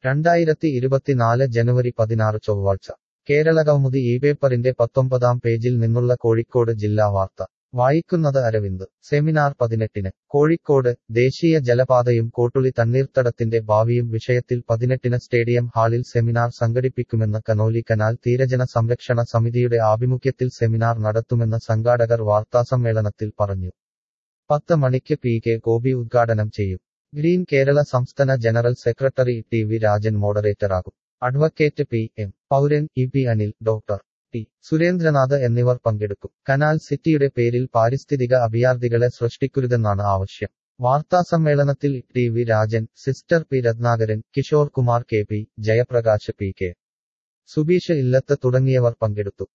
രണ്ടായിരത്തി ഇരുപത്തിനാല് ജനുവരി പതിനാറ് ചൊവ്വാഴ്ച കേരള കൗമുദി ഈ പേപ്പറിന്റെ പത്തൊമ്പതാം പേജിൽ നിന്നുള്ള കോഴിക്കോട് ജില്ലാ വാർത്ത വായിക്കുന്നത് അരവിന്ദ് സെമിനാർ പതിനെട്ടിന് കോഴിക്കോട് ദേശീയ ജലപാതയും കോട്ടുളി തണ്ണീർത്തടത്തിന്റെ ഭാവിയും വിഷയത്തിൽ പതിനെട്ടിന് സ്റ്റേഡിയം ഹാളിൽ സെമിനാർ സംഘടിപ്പിക്കുമെന്ന് കനോലി കനാൽ തീരജന സംരക്ഷണ സമിതിയുടെ ആഭിമുഖ്യത്തിൽ സെമിനാർ നടത്തുമെന്ന് സംഘാടകർ വാർത്താസമ്മേളനത്തിൽ പറഞ്ഞു പത്ത് മണിക്ക് പി കെ ഗോപി ഉദ്ഘാടനം ചെയ്യും ഗ്രീൻ കേരള സംസ്ഥാന general secretary T V Rajan മോഡറേറ്ററാകും advocate P M Pouran E P Anil doctor T Surendranath എന്നിവർ പങ്കെടുക്കും കനാൽ സിറ്റിയുടെ പേരിൽ പാരിസ്ഥിതിക അഭയാർത്ഥികളെ സൃഷ്ടിക്കരുതെന്നാണ് ആവശ്യം വാർത്താസമ്മേളനത്തിൽ T V Rajan sister P Ratnakaran Kishore Kumar K P Jayaprakash P K Subeesh Illath തുടങ്ങിയവർ പങ്കെടുത്തു